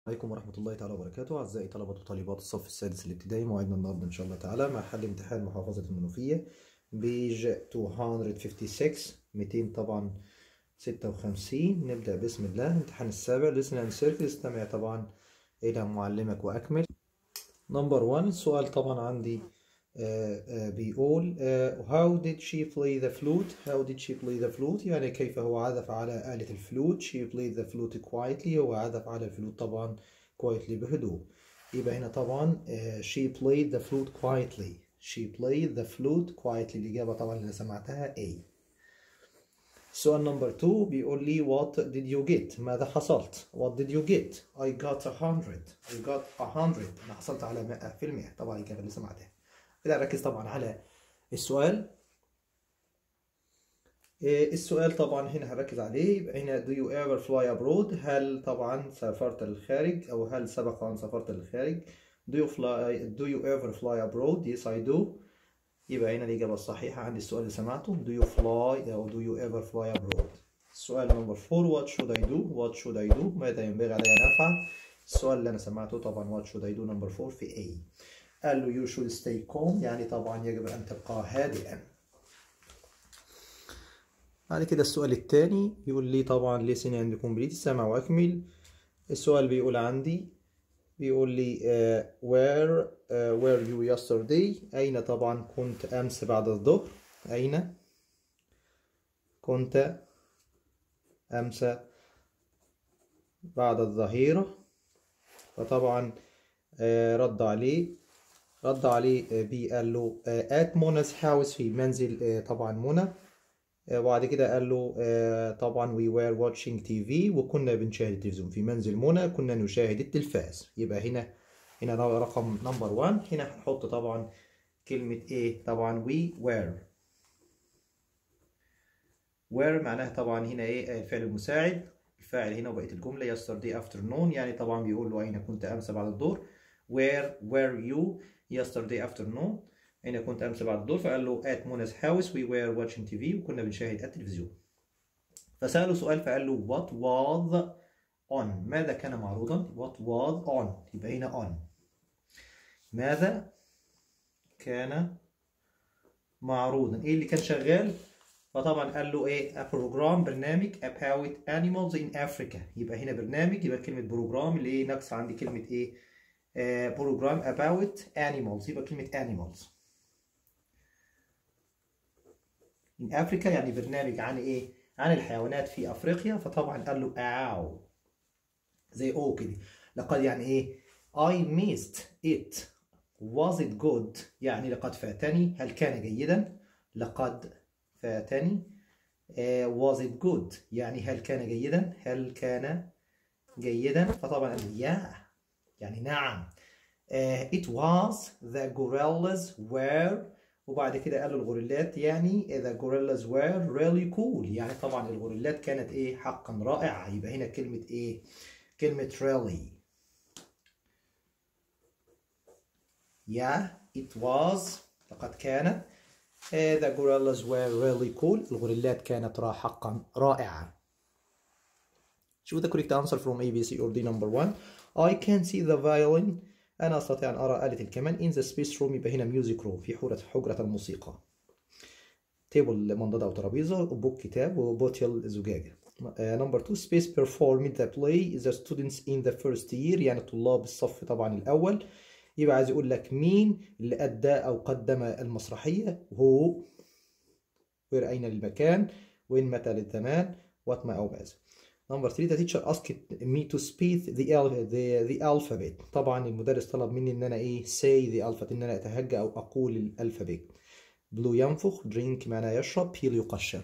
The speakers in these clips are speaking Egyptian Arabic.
عليكم ورحمة الله تعالى وبركاته أعزائي طلبة وطالبات الصف السادس الابتدائي موعدنا النهاردة إن شاء الله تعالى مع حل امتحان محافظة المنوفية بيج 256 200 طبعا 56 نبدأ بسم الله امتحان السابع listen and circle استمع طبعا إلى معلمك وأكمل نمبر 1 السؤال طبعا عندي آه، آه، بيقول آه، how did she play the flute how did she play the flute يعني كيف هو عزف على آلة الفلوت she played the flute quietly هو عزف على الفلوت طبعا quietly بهدوء يبقى هنا طبعا آه، she played the flute quietly she played the flute quietly الإجابة طبعا اللي سمعتها A سؤال نمبر 2 بيقول لي what did you get ماذا حصلت what did you get I got a hundred I got a hundred أنا حصلت على 100 في المئة طبعا الإجابة اللي سمعتها كده ركز طبعا على السؤال إيه السؤال طبعا هنا هنركز عليه يبقى هنا do you ever fly abroad هل طبعا سافرت للخارج أو هل سبق وأن سافرت للخارج do you fly do you ever fly abroad yes I do يبقى هنا الإجابة الصحيحة عندي السؤال اللي سمعته do you fly أو do you ever fly abroad السؤال نمبر 4 what should I do what should I do ماذا ينبغي علي أن أفعل السؤال اللي أنا سمعته طبعا what should I do نمبر 4 في A قال له you should stay calm يعني طبعا يجب أن تبقى هادئا بعد كده السؤال الثاني يقول لي طبعا listen and complete سمع وأكمل السؤال بيقول عندي بيقول لي uh, where uh, were you yesterday أين طبعا كنت أمس بعد الظهر أين كنت أمس بعد الظهيرة فطبعا uh, رد عليه رد عليه بي قال له at منا's house في منزل طبعا منى وبعد كده قال له طبعا we were watching TV وكنا بنشاهد التلفزيون في منزل منى كنا نشاهد التلفاز يبقى هنا هنا رقم نمبر 1 هنا هنحط طبعا كلمة ايه طبعا we were were معناها طبعا هنا ايه الفعل المساعد الفاعل هنا وبقية الجملة yesterday afternoon يعني طبعا بيقول له أين كنت أمس بعد الظهر where were you yesterday afternoon أين كنت أمس بعد الظهر فقال له at Mona's house we were watching TV وكنا بنشاهد التلفزيون فسأله سؤال فقال له what was on ماذا كان معروضا what was on يبقى هنا on ماذا كان معروضا ايه اللي كان شغال فطبعا قال له ايه a program برنامج about animals in Africa يبقى هنا برنامج يبقى كلمة بروجرام اللي ايه ناقص عندي كلمة ايه بروجرام about animals يبقى كلمة animals in Africa يعني برنامج عن ايه عن الحيوانات في افريقيا فطبعا قال له اوw زي او كده لقد يعني ايه I missed it was it good يعني لقد فاتني هل كان جيدا لقد فاتني uh, was it good يعني هل كان جيدا هل كان جيدا فطبعا قال لي yeah يعني نعم uh, it was the gorillas were وبعد كده قالوا الغوريلات يعني the gorillas were really cool يعني طبعا الغوريلات كانت ايه حقا رائعة يبقى هنا كلمة ايه كلمة really yeah it was لقد كان uh, the gorillas were really cool الغوريلات كانت را حقا رائعة Choose the correct answer from A, B, C or D number one I can see the violin أنا أستطيع أن أرى آلة الكمان in the space room يبقى هنا music room في حجرة حجرة الموسيقى تيبل منضدة أو ترابيزة وبوك كتاب وبوتل زجاجة نمبر 2 space performed the play the students in the first year يعني طلاب الصف طبعا الأول يبقى عايز يقول لك مين اللي أدى أو قدم المسرحية هو وير أين المكان وين متى للزمان what ما أو ماذا نمبر 3 the teacher asked me to speak the, the, the alphabet طبعا المدرس طلب مني ان انا ايه say the alphabet ان انا اتهجى او اقول الالفابت بلو ينفخ drink معناه يشرب peel يقشر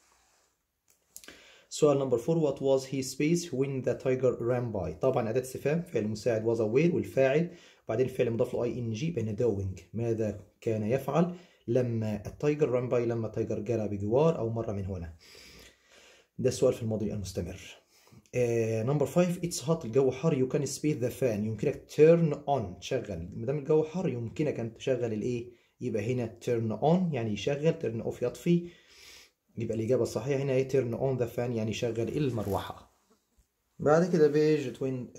سؤال نمبر 4 what was his space when the tiger ran by طبعا اداه استفهام فعل مساعد was aware والفاعل وبعدين الفعل مضاف له اي ان جي بين doing ماذا كان يفعل لما التايجر ران باي لما التايجر جرى بجوار او مر من هنا ده السؤال في الماضي المستمر نمبر 5 اتس هوت الجو حر يو كان سبيس ذا فان يمكنك تيرن اون تشغل ما دام الجو حر يمكنك ان تشغل الايه يبقى هنا تيرن اون يعني يشغل تيرن اوف يطفي يبقى الاجابه الصحيحه هنا ايه تيرن اون ذا فان يعني يشغل المروحه بعد كده بيج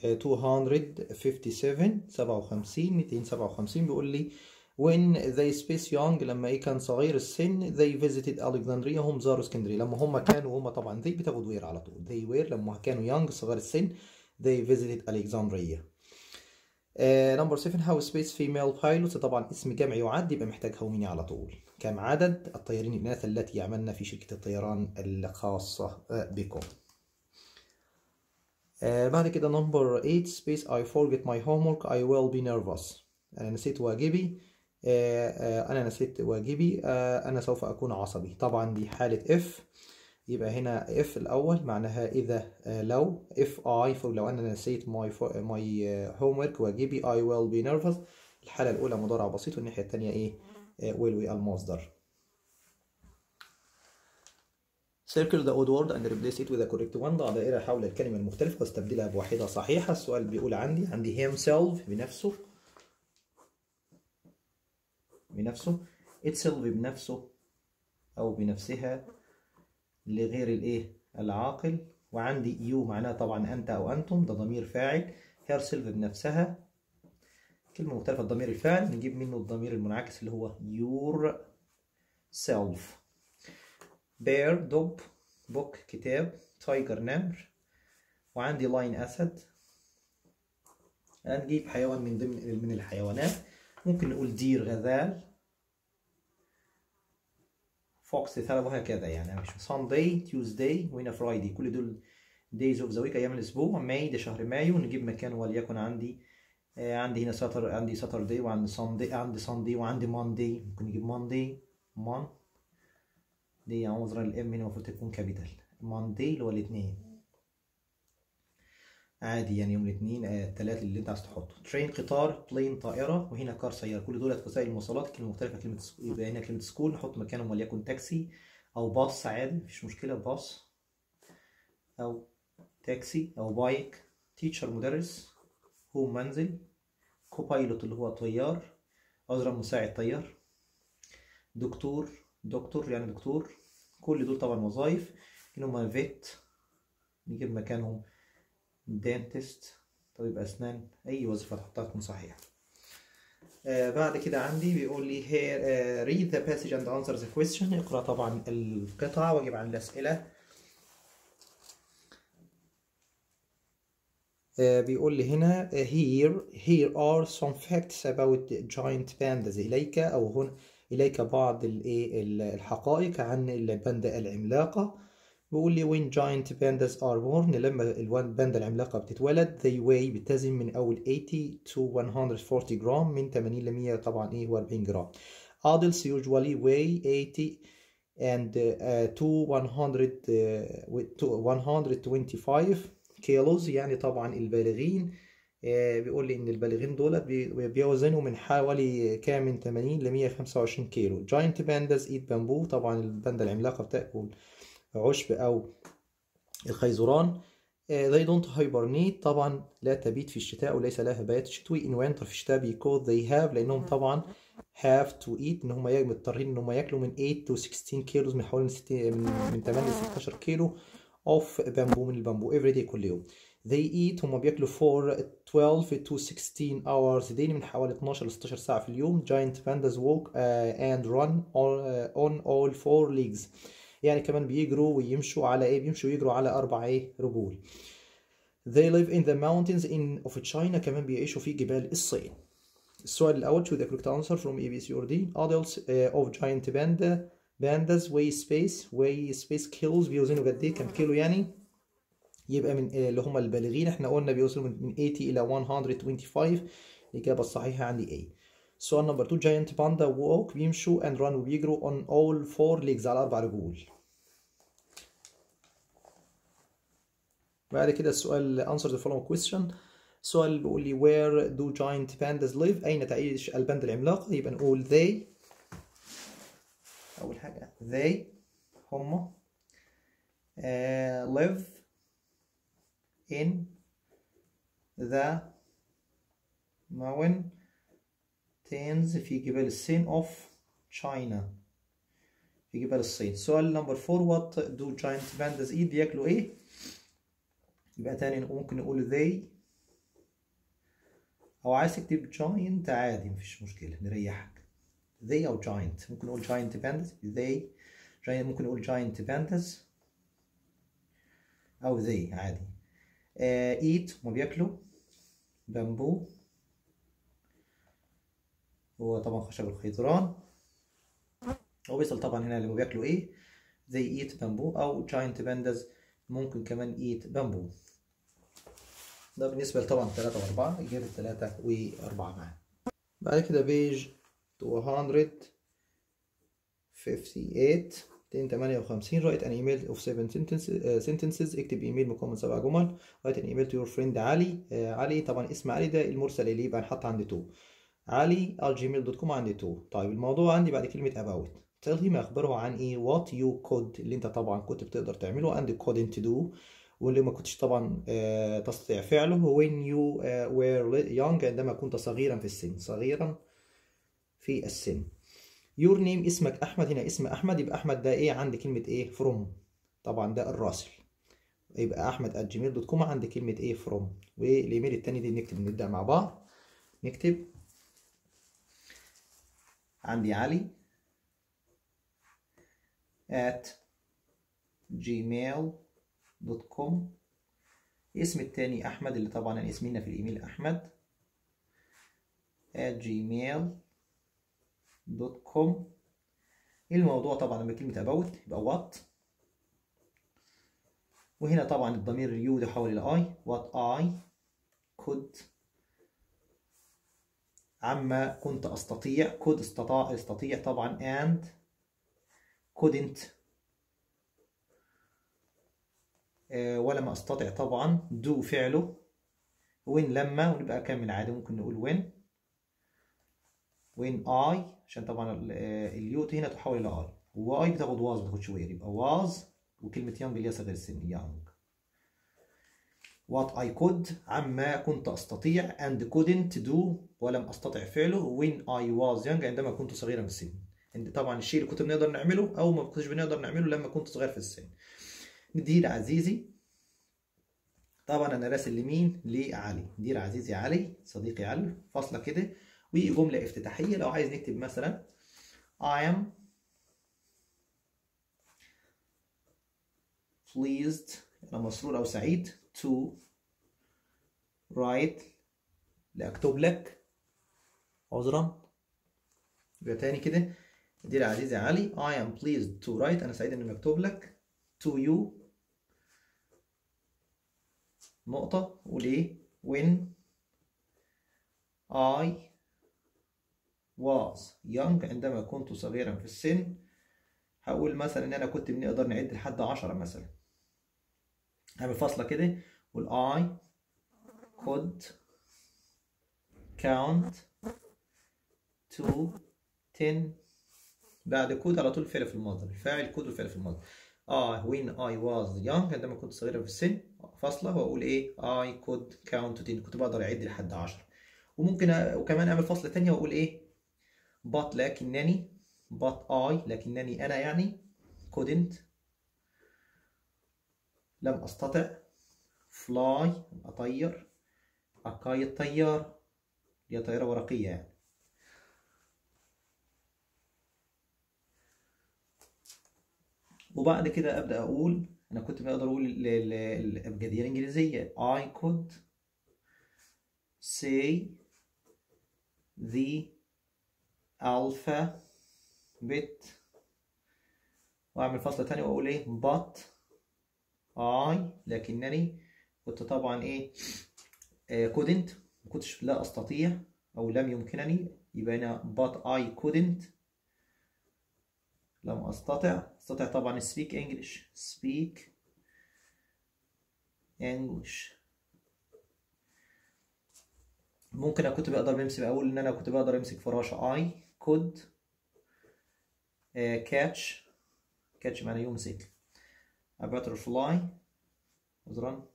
257 57 257 بيقول لي when they space young لما ايه كان صغير السن they visited Alexandria هم زاروا اسكندرية لما هم كانوا هم طبعا they بتاخد وير على طول they were لما كانوا young صغار السن they visited Alexandria نمبر uh, 7 how space female pilots طبعا اسم جمع يعد يبقى محتاج هوميني على طول كم عدد الطيارين الإناث التي يعملن في شركة الطيران الخاصة بكم uh, بعد كده نمبر 8 space I forget my homework I will be nervous أنا نسيت واجبي uh, أنا نسيت واجبي أنا سوف أكون عصبي طبعا دي حالة if يبقى هنا if الأول معناها إذا لو if I لو أنا نسيت my, my homework واجبي I will be nervous الحالة الأولى مضارع بسيط والناحية التانية إيه will be المصدر circle the odd word and replace it with a correct one ضع دائرة حول الكلمة المختلفة واستبدلها بواحدة صحيحة السؤال بيقول عندي عندي himself بنفسه بنفسه itself بنفسه أو بنفسها لغير الايه العاقل وعندي يو معناها طبعا انت او انتم ده ضمير فاعل هير سيلف بنفسها كلمه مختلفه الضمير الفاعل نجيب منه الضمير المنعكس اللي هو يور سيلف بير دب بوك كتاب تايجر نمر وعندي لاين اسد هنجيب حيوان من ضمن من الحيوانات ممكن نقول دير غزال فوكس ثلاث وهكذا يعني مش سانداي تيوزداي وهنا فرايدي كل دول دايز اوف ذا ويك ايام الاسبوع ماي ده شهر مايو نجيب مكان وليكن عندي آه عندي هنا ساتر عندي ساترداي وعندي سانداي عندي سانداي وعندي مانداي ممكن نجيب مانداي مان دي عذرا الام هنا المفروض تكون كابيتال مانداي اللي هو الاثنين عادي يعني يوم الاثنين آه الثلاث اللي انت عايز تحطه ترين قطار بلين طائره وهنا كار سياره كل دولت وسائل المواصلات كلمه مختلفه كلمه يبقى هنا كلمه سكول نحط مكانهم وليكن تاكسي او باص عادي مفيش مشكله باص او تاكسي او بايك تيتشر مدرس هو منزل كوبايلوت اللي هو طيار عذرا مساعد طيار دكتور دكتور يعني دكتور كل دول طبعا وظائف هما فيت نجيب مكانهم دانتست طبيب أسنان أي وظيفة تحطها تكون صحيحة آه بعد كده عندي بيقول لي here uh, read the passage and answer the question اقرأ طبعا القطعة واجب عن الأسئلة آه بيقول لي هنا here here are some facts about giant pandas إليك أو هنا إليك بعض الإيه الحقائق عن الباندا العملاقة بيقول لي when giant pandas are born لما الباندا العملاقة بتتولد they weigh بتزن من أول 80 to 140 جرام من 80 ل 100 طبعا إيه هو 40 جرام adults usually weigh 80 and uh, to 100 uh, to 125 كيلوز يعني طبعا البالغين آه بيقول لي ان البالغين دول بيوزنوا من حوالي كام من 80 ل 125 كيلو giant pandas eat bamboo طبعا الباندا العملاقة بتاكل عشب أو الخيزران they don't hibernate طبعا لا تبيت في الشتاء وليس لها بيات شتوي in winter في الشتاء because they have لأنهم طبعا have to eat إن هم مضطرين إن هم ياكلوا من 8 to 16 كيلو من حوالي من من 8 ل 16 كيلو of بامبو من البامبو every day كل يوم they eat هم بياكلوا for 12 to 16 hours daily من حوالي 12 ل 16 ساعة في اليوم giant pandas walk uh, and run on, uh, on all four legs يعني كمان بيجروا ويمشوا على ايه بيمشوا ويجروا على اربع ايه رجول they live in the mountains in of China كمان بيعيشوا في جبال الصين السؤال الاول choose the correct answer from A B C or D adults uh, of giant panda pandas weigh space weigh space kilos بيوزنوا قد ايه كام كيلو يعني يبقى من اللي هم البالغين احنا قلنا بيوصلوا من 80 الى 125 الاجابه الصحيحه عندي A سؤال نمبر 2 giant panda walk بيمشوا and run وبيجروا on all four legs على أربع رجول بعد كده السؤال answer the following question السؤال بيقول لي where do giant pandas live أين تعيش الباندا العملاقة يبقى نقول they أول حاجة they هم uh, live in the mountain mountains في جبال الصين of China في جبال الصين سؤال نمبر 4 what do giant pandas eat بياكلوا ايه يبقى تاني ممكن نقول they او عايز تكتب giant عادي مفيش مشكلة نريحك they او giant ممكن نقول giant pandas they giant ممكن نقول giant pandas او they عادي uh, eat هما بياكلوا بامبو هو طبعا خشب الخيزران هو بيسأل طبعا هنا اللي بياكلوا ايه they eat بامبو او giant pandas ممكن كمان eat بامبو ده بالنسبة طبعا ثلاثة وأربعة إجابة ثلاثة وأربعة معانا بعد كده بيج 258 258 write an email of seven sentences, uh, sentences اكتب ايميل مكون من سبع جمل write an email to your friend علي uh, علي طبعا اسم علي ده المرسل اليه يبقى نحط عند تو علي الجيميل دوت كوم عند تو طيب الموضوع عندي بعد كلمة about tell him اخبره عن ايه what you could اللي انت طبعا كنت بتقدر تعمله and couldn't do واللي ما كنتش طبعا آه تستطيع فعله when you uh, were young عندما كنت صغيرا في السن صغيرا في السن your name اسمك احمد هنا اسم احمد يبقى احمد ده ايه عند كلمه ايه from طبعا ده الراسل يبقى احمد at gmail دوت كوم عند كلمه ايه from والايميل التاني دي نكتب نبدا مع بعض نكتب عندي علي at gmail دوت كوم اسم التاني احمد اللي طبعا اسمنا في الايميل احمد at gmail دوت كوم الموضوع طبعا لما كلمة about يبقى what وهنا طبعا الضمير يو يحول إلى I what I could عما كنت أستطيع could استطاع استطيع طبعا and couldn't آه ولم أستطع طبعا do فعله when لما ونبقى كامل عادي ممكن نقول when when I عشان طبعا اليوت هنا تحول الى I و I بتاخد was بتاخدش وير يبقى was وكلمة young اللي هي صغير السن young what I could عما كنت أستطيع and couldn't do ولم أستطع فعله when I was young عندما كنت صغيرا في السن عند طبعا الشيء اللي كنت بنقدر نعمله أو ما كنتش بنقدر نعمله لما كنت صغير في السن ندير عزيزي طبعا أنا راسل لمين لعلي دير عزيزي علي صديقي علي فاصلة كده وجملة افتتاحية لو عايز نكتب مثلا I am pleased أنا مسرور أو سعيد to write لأكتب لك عذرا يبقى تاني كده دي عزيزي علي I am pleased to write أنا سعيد إني أكتب لك to you نقطة وليه when I was young عندما كنت صغيرا في السن هقول مثلا ان انا كنت بنقدر نعد لحد عشرة مثلا هعمل فاصلة كده وال I could count to ten بعد كود على طول فعل في الماضي الفاعل كود والفعل في الماضي اه when I was young عندما كنت صغيرا في السن فاصلة واقول ايه I could count to ten كنت بقدر اعد لحد عشرة وممكن أ... وكمان اعمل فاصلة تانية واقول ايه but لكنني but I لكنني أنا يعني couldn't لم أستطع fly أطير أكاي الطيار هي طيارة ورقية يعني وبعد كده أبدأ أقول أنا كنت بقدر أقول الأبجدية الإنجليزية I could say the ألفا بت وأعمل فصل تاني وأقول إيه but I لكنني كنت طبعا إيه آه couldn't ما كنتش لا أستطيع أو لم يمكنني يبقى هنا but I couldn't لم أستطع أستطع طبعا speak English speak English ممكن أنا كنت بقدر بمسك أقول إن أنا كنت بقدر أمسك فراشة I could uh, catch catch معنى يمسك a butterfly عذرا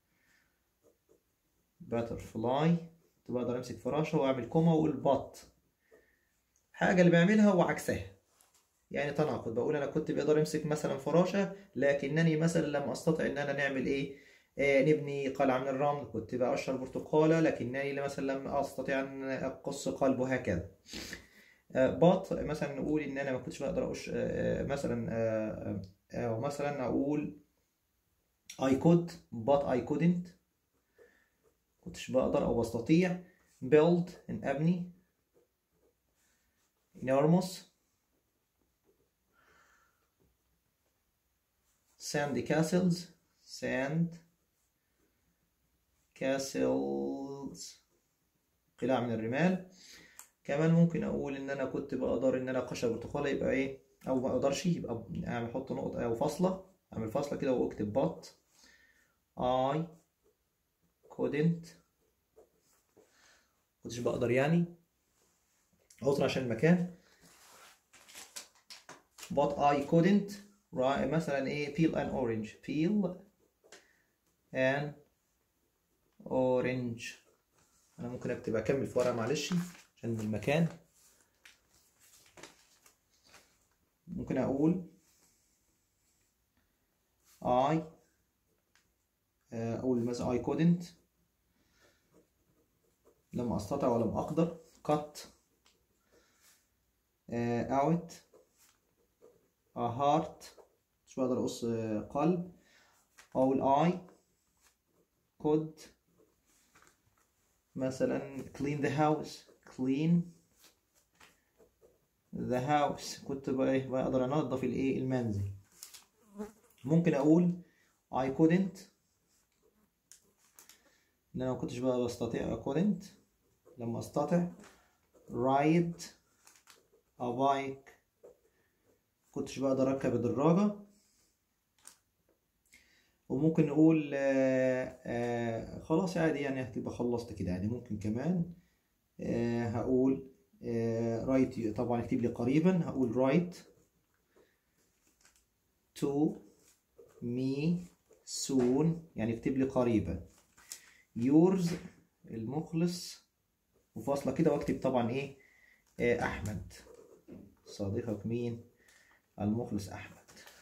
butterfly كنت بقدر أمسك فراشة وأعمل كوما وأقول بط حاجة اللي بعملها وعكسها يعني تناقض بقول أنا كنت بقدر أمسك مثلا فراشة لكنني مثلا لم أستطع إن أنا نعمل إيه آه، نبني قلعة من الرمل كنت بقشر برتقالة لكنني مثلا لم أستطيع أن أقص قلب وهكذا بط مثلا نقول إن أنا ما كنتش بقدر أقش آه، مثلا آه، آه، أو مثلا أقول I could but I couldn't كنتش بقدر أو بستطيع build إن أبني enormous sand castles sand castles قلاع من الرمال كمان ممكن اقول ان انا كنت بقدر ان انا اقشر برتقاله يبقى ايه او ما اقدرش يبقى اعمل احط نقطه او فاصله اعمل فاصله كده واكتب but I couldn't كنتش بقدر يعني عذر عشان المكان but I couldn't right مثلا ايه peel an orange peel an orange انا ممكن اكتب اكمل في ورقه معلش عشان من المكان ممكن اقول I اقول مثلا I couldn't لم استطع ولم اقدر cut out a heart مش بقدر اقص قلب اقول I could مثلا clean the house clean the house كنت بقى ايه بقدر انظف الايه المنزل ممكن اقول I couldn't ان انا ما كنتش بقى بستطيع I couldn't لما استطع ride a bike كنتش بقدر اركب الدراجة وممكن نقول آه آه خلاص عادي يعني هتبقى خلصت كده يعني ممكن كمان آه هقول رايت طبعا اكتب لي قريبا هقول رايت to me soon يعني اكتب لي قريبا yours المخلص وفاصلة كده واكتب طبعا ايه آه احمد صديقك مين المخلص احمد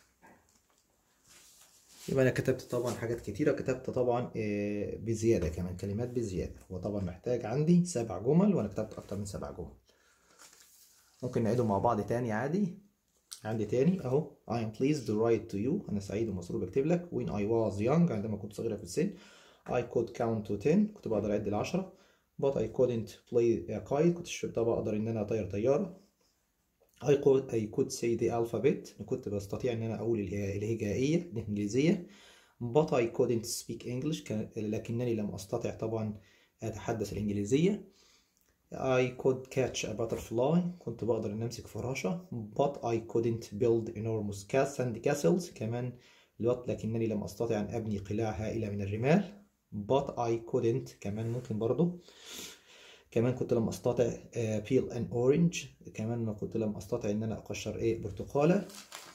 يبقى انا كتبت طبعا حاجات كتيره كتبت طبعا آه بزياده كمان كلمات بزياده هو طبعا محتاج عندي سبع جمل وانا كتبت اكتر من سبع جمل ممكن نعيدهم مع بعض تاني عادي عندي تاني اهو I am pleased to write to you انا سعيد ومسرور بكتب لك when I was young عندما كنت صغيرة في السن I could count to 10 كنت بقدر اعد العشرة but I couldn't play a kite كنتش بقدر ان انا اطير طيارة I could I could say the alphabet كنت بستطيع ان انا اقول الهجائية الانجليزية but I couldn't speak English لكنني لم استطع طبعا اتحدث الانجليزية I could catch a butterfly كنت بقدر ان امسك فراشة but I couldn't build enormous castles and castles كمان الوقت لكنني لم استطع ان ابني قلاع هائلة من الرمال but I couldn't كمان ممكن برضو كمان كنت لم استطع uh, peel an orange كمان ما كنت لم استطع ان انا اقشر ايه برتقالة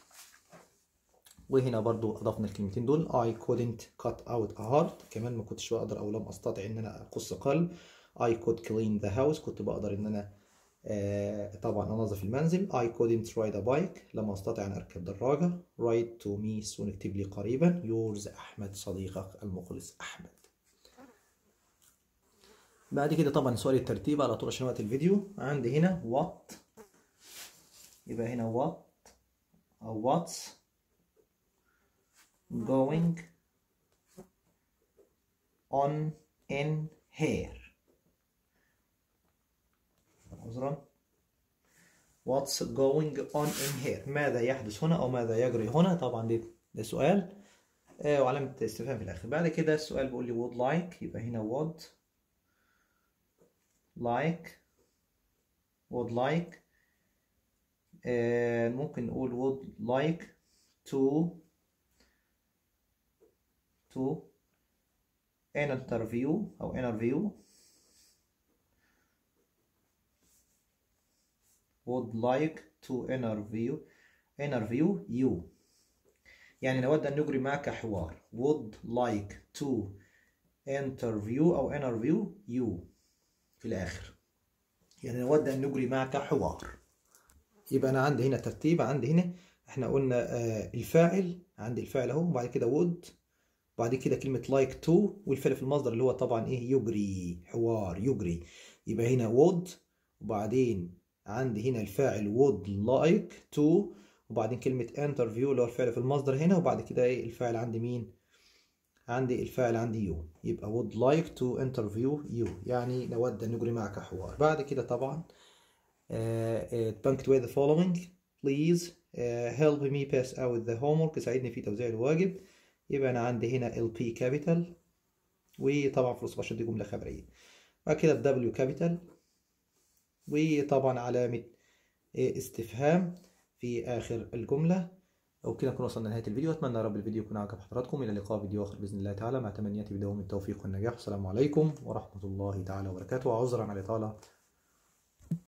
وهنا برضو اضفنا الكلمتين دول I couldn't cut out a heart كمان ما كنتش بقدر او لم استطع ان انا اقص قلب I could clean the house كنت بقدر ان انا آه طبعا انظف المنزل I couldn't ride a bike لما استطع ان اركب دراجة write to me soon اكتب لي قريبا yours احمد صديقك المخلص احمد بعد كده طبعا سؤال الترتيب على طول عشان وقت الفيديو عندي هنا what يبقى هنا what أو what's going on in here عذرا what's going on in here ماذا يحدث هنا أو ماذا يجري هنا طبعا دي ده سؤال آه وعلامة استفهام في الآخر بعد كده السؤال بيقول لي would like يبقى هنا would like would like آه ممكن نقول would like to to interview أو interview would like to interview interview you يعني نود أن نجري معك حوار would like to interview أو interview you في الآخر يعني نود أن نجري معك حوار يبقى أنا عندي هنا ترتيب عندي هنا احنا قلنا آه الفاعل عندي الفاعل اهو وبعد كده would وبعد كده كلمة like to والفعل في المصدر اللي هو طبعا ايه يجري حوار يجري يبقى هنا would وبعدين عندي هنا الفاعل would like to وبعدين كلمة interview اللي هو الفعل في المصدر هنا وبعد كده ايه الفاعل عندي مين عندي الفاعل عندي you يبقى would like to interview you يعني نود أن نجري معك حوار بعد كده طبعا uh, punctuate the following please uh, help me pass out the homework ساعدني في توزيع الواجب يبقى أنا عندي هنا LP capital وطبعا في الأسبوع دي جملة خبرية بعد كده W capital وطبعا علامة استفهام في آخر الجملة وبكده نكون وصلنا لنهاية الفيديو أتمنى يا رب الفيديو يكون عجب حضراتكم إلى اللقاء فيديو آخر بإذن الله تعالى مع تمنياتي بدوام التوفيق والنجاح والسلام عليكم ورحمة الله تعالى وبركاته وعذرا على الإطالة